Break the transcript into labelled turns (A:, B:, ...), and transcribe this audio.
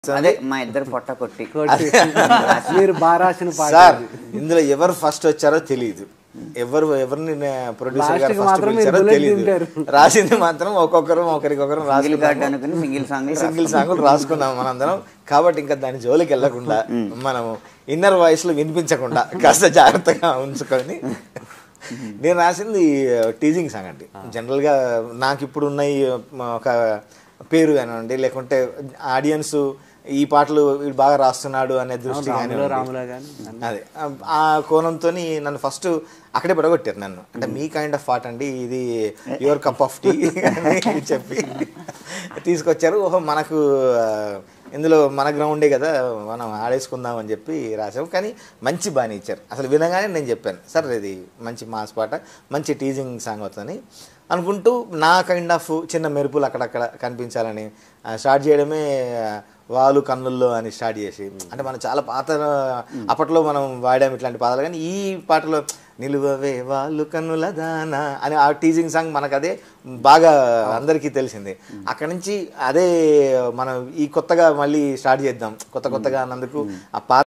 A: అదే మా ఇద్దరు పొట్ట కొట్టి
B: కొట్టి. మీరు బాగా రాసిన పాట
C: సార్
B: అది.
C: ఇందులో ఎవరు ఫస్ట్ వచ్చారో తెలియదు ఎవరు ఎవరిని ప్రొడ్యూసర్ గారు
B: Last కి
C: ఫస్ట్
B: మాత్రం మీరు
C: పిలిచారో
B: bullet
C: తెలియదు
B: తింటారు.
C: రాసింది మాత్రం ఒక్కొక్కరు ఒకరికొకరు
A: సింగిల్ కార్డ్
C: రాసుకున్నాము
A: అనుకుని సింగిల్ సాంగ్
C: సింగిల్ సాంగులు రాసుకున్నాం మనందరం కాబట్టి ఇంకా దాని జోలికి వెళ్ళకుండా మనం ఇన్నర్ వాయిస్ లో వినిపించకుండా కాస్త జాగ్రత్తగా ఉంచుకొని నేను రాసింది టీజింగ్ సాంగ్ అండి జనరల్ గా నాకు ఇప్పుడు ఉన్న ఈ ఒక పేరు కానివ్వండి లేకుంటే ఆడియన్స్ ఈ పాటలు వీడు బాగా రాస్తున్నాడు అనే దృష్టి
B: రాములో
C: కానివ్వండి.
B: రాములో కానీ
C: అదే ఆ- ఆ కోణంతో నన్ను ఫస్ట్ అక్కడే పడగొట్టారు నన్ను అంటే మీ కైండ్ ఆఫ్ పాట అండి ఇది యువర్ కప్ ఆఫ్ టీ అని చెప్పి తీసుకొచ్చారు ఓహో మనకు ఆ, ఇందులో మన గ్రౌండే కదా మనం ఆడేసుకుందాం అని చెప్పి రాసాము కానీ మంచి బాగానే ఇచ్చారు అసలు వినగానే నేను చెప్పాను సార్ ఇది మంచి మాస్ పాట మంచి టీజింగ్ సాంగ్ అవుతుందని అనుకుంటూ నా కైండ్ ఆఫ్ చిన్న మెరుపులు అక్కడక్కడ కనిపించాలని ఆ, స్టార్ట్ చేయడమే ఆ, వాలు కన్నుల్లో అని స్టార్ట్ చేసి అంటే మనం చాలా పాత అప్పట్లో మనం వాడాం ఇట్లాంటి పాటలు కానీ ఈ పాటలో నిలువవే వాళ్ళు కన్నుల దానా అని ఆ టీజింగ్ సాంగ్ మనకు అదే బాగా అందరికీ తెలిసింది అక్కడ నుంచి అదే మనం ఈ కొత్తగా మళ్ళీ స్టార్ట్ చేద్దాం కొత్త కొత్తగా అన్నందుకు ఆ పాత